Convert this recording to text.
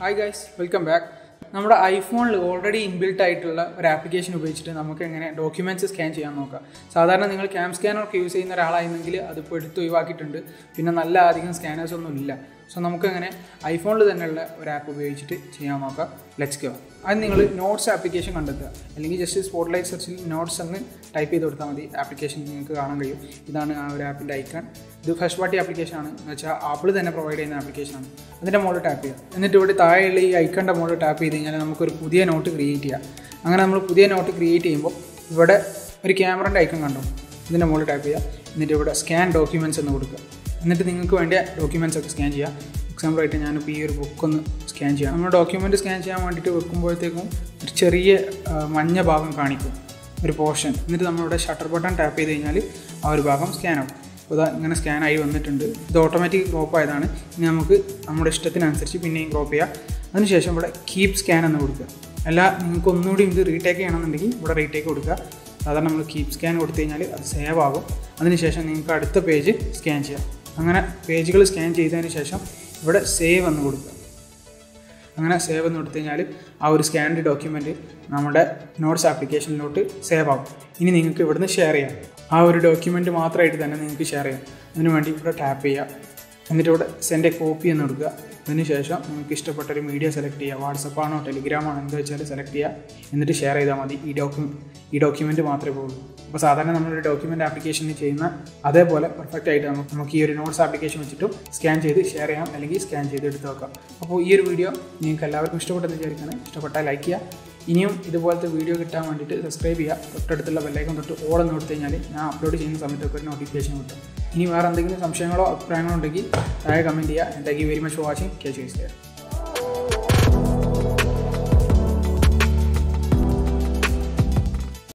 hi guys welcome back നമ്മുടെ ഐഫോണിൽ already inbuilt ആയിട്ടുള്ള ഒരു ആപ്ലിക്കേഷൻ ഉപയോഗിച്ചിട്ട് നമുക്ക് എങ്ങനെ ഡോക്യുമെൻറ്റ്സ് സ്കാൻ ചെയ്യാൻ നോക്കാം സാധാരണ നിങ്ങൾ ക്യാം സ്കാനറൊക്കെ യൂസ് ചെയ്യുന്ന ഒരാളായിരുന്നെങ്കിൽ അതിപ്പോൾ എടുത്ത് ഒഴിവാക്കിയിട്ടുണ്ട് പിന്നെ നല്ല അധികം സ്കാനേഴ്സ് ഒന്നും ഇല്ല സോ നമുക്ക് അങ്ങനെ ഐഫോണിൽ തന്നെയുള്ള ഒരു ആപ്പ് ഉപയോഗിച്ചിട്ട് ചെയ്യാൻ നോക്കാം ലെറ്റ്സ് ഗോ അത് നിങ്ങൾ നോട്ട്സ് ആപ്ലിക്കേഷൻ കണ്ടെത്തുക അല്ലെങ്കിൽ ജസ്റ്റ് സ്പോട്ട്ലൈറ്റ് സെർച്ചിൽ നോട്ട്സ് എന്ന് ടൈപ്പ് ചെയ്ത് കൊടുത്താൽ മതി ആപ്ലിക്കേഷൻ നിങ്ങൾക്ക് കാണാൻ കഴിയും ഇതാണ് ആ ഒരു ആപ്പിൻ്റെ ഐക്കൺ ഇത് ഫസ്റ്റ് പാർട്ടി ആപ്ലിക്കേഷൻ ആണ് എന്ന് വെച്ചാൽ ആപ്പിൾ തന്നെ പ്രൊവൈഡ് ചെയ്യുന്ന ആപ്ലിക്കേഷൻ ആണ് അതിൻ്റെ മുകളിൽ ടാപ്പ് ചെയ്യുക എന്നിട്ട് ഇവിടെ താഴെയുള്ള ഈ ഐക്കണിൻ്റെ മുകളിൽ ടാപ്പ് ചെയ്ത് കഴിഞ്ഞാൽ നമുക്കൊരു പുതിയ നോട്ട് ക്രിയേറ്റ് ചെയ്യാം അങ്ങനെ നമ്മൾ പുതിയ നോട്ട് ക്രിയേറ്റ് ചെയ്യുമ്പോൾ ഇവിടെ ഒരു ക്യാമറൻ്റെ ഐക്കൺ കണ്ടോ ഇതിൻ്റെ മുകളിൽ ടാപ്പ് ചെയ്യുക എന്നിട്ട് ഇവിടെ സ്കാൻ ഡോക്യുമെൻറ്റ്സ് എന്ന് കൊടുക്കുക എന്നിട്ട് നിങ്ങൾക്ക് വേണ്ടിയ ഡോക്യുമെൻറ്റ്സ് ഒക്കെ സ്കാൻ ചെയ്യുക എക്സാമ്പിൾ ആയിട്ട് ഞാനിപ്പോൾ ഈ ഒരു ബുക്ക് ഒന്ന് സ്കാൻ ചെയ്യാം നമ്മൾ ഡോക്യുമെൻറ്റ് സ്കാൻ ചെയ്യാൻ വേണ്ടിയിട്ട് വെക്കുമ്പോഴത്തേക്കും ഒരു ചെറിയ ആ, മഞ്ഞ ഭാഗം കാണിക്കും ഒരു പോർഷൻ എന്നിട്ട് നമ്മളിവിടെ ഷട്ടർ ബട്ടൺ ടാപ്പ് ചെയ്ത് കഴിഞ്ഞാൽ ആ ഒരു ഭാഗം സ്കാൻ ആവും അപ്പോൾ ഇതാ ഇങ്ങനെ സ്കാൻ ആയി വന്നിട്ടുണ്ട് ഇത് ഓട്ടോമാറ്റിക് ക്രോപ്പ് ആയതാണ് ഇനി നമുക്ക് നമ്മുടെ ഇഷ്ടത്തിനനുസരിച്ച് പിന്നെയും ക്രോപ്പ് ചെയ്യാം അതിനുശേഷം ഇവിടെ കീപ് സ്കാൻ എന്ന് കൊടുക്കുക അല്ല നിങ്ങൾക്ക് ഒന്നുകൂടി ഇത് റീടേക്ക് ചെയ്യണമെന്നുണ്ടെങ്കിൽ ഇവിടെ റീടേക്ക് കൊടുക്കുക സാധാരണ നമ്മൾ കീപ് സ്കാൻ കൊടുത്തു കഴിഞ്ഞാൽ അത് സേവ് ആകും അതിനുശേഷം നിങ്ങൾക്ക് അടുത്ത പേജ് സ്കാൻ ചെയ്യാം അങ്ങനെ പേജുകൾ സ്കാൻ ചെയ്തതിന് ശേഷം ഇവിടെ സേവ് എന്ന് കൊടുക്കുക അങ്ങനെ സേവ് എന്ന് കൊടുത്തു കഴിഞ്ഞാൽ ആ ഒരു സ്കാൻഡ് ഡോക്യുമെൻറ്റ് നമ്മുടെ നോട്ട്സ് ആപ്ലിക്കേഷനിലോട്ട് സേവ് ആകും ഇനി നിങ്ങൾക്ക് ഇവിടുന്ന് ഷെയർ ചെയ്യാം ആ ഒരു ഡോക്യുമെൻറ്റ് മാത്രമായിട്ട് തന്നെ നിങ്ങൾക്ക് ഷെയർ ചെയ്യാം അതിനു വേണ്ടി ഇവിടെ ടാപ്പ് ചെയ്യുക എന്നിട്ട് ഇവിടെ സെൻഡ് എ കോപ്പി എന്ന് കൊടുക്കുക അതിന് ശേഷം നിങ്ങൾക്ക് ഇഷ്ടപ്പെട്ട ഒരു മീഡിയ സെലക്ട് ചെയ്യുക വാട്സപ്പാണോ ടെലിഗ്രാമാണോ എന്താ വെച്ചാൽ സെലക്ട് ചെയ്യുക എന്നിട്ട് ഷെയർ ചെയ്താൽ മതി ഈ ഡോക്യു ഈ ഡോക്യുമെൻറ്റ് മാത്രമേ പോകുള്ളൂ അപ്പോൾ സാധാരണ നമ്മളൊരു ഡോക്യുമെൻറ്റ് ആപ്ലിക്കേഷനിൽ ചെയ്യുന്ന അതേപോലെ പെർഫെക്റ്റ് ആയിട്ട് നമുക്ക് നമുക്ക് ഈ ഒരു നോട്ട്സ് ആപ്ലിക്കേഷൻ വെച്ചിട്ടും സ്കാൻ ചെയ്ത് ഷെയർ ചെയ്യാം അല്ലെങ്കിൽ സ്കാൻ ചെയ്ത് എടുത്ത് വെക്കാം അപ്പോൾ ഈ ഒരു വീഡിയോ നിങ്ങൾക്ക് എല്ലാവർക്കും ഇഷ്ടപ്പെട്ടെന്ന് വിചാരിക്കണം ഇഷ്ടപ്പെട്ടാൽ ലൈക്ക് ചെയ്യുക ഇനിയും ഇതുപോലത്തെ വീഡിയോ കിട്ടാൻ വേണ്ടിയിട്ട് സബ്സ്ക്രൈബ് ചെയ്യുക തൊട്ടടുത്തുള്ള ബെല്ലൈക്കൺ തൊട്ട് ഓളെന്ന് കൊടുത്തു കഴിഞ്ഞാൽ ഞാൻ അപ്ലോഡ് ചെയ്യുന്ന സമയത്തൊക്കെ ഒരു നോട്ടിഫിക്കേഷൻ കിട്ടും ഇനി വേറെ എന്തെങ്കിലും സംശയങ്ങളോ അഭിപ്രായങ്ങളോ ഉണ്ടെങ്കിൽ താഴെ കമൻറ്റ് ചെയ്യുക thank you very much for watching K choice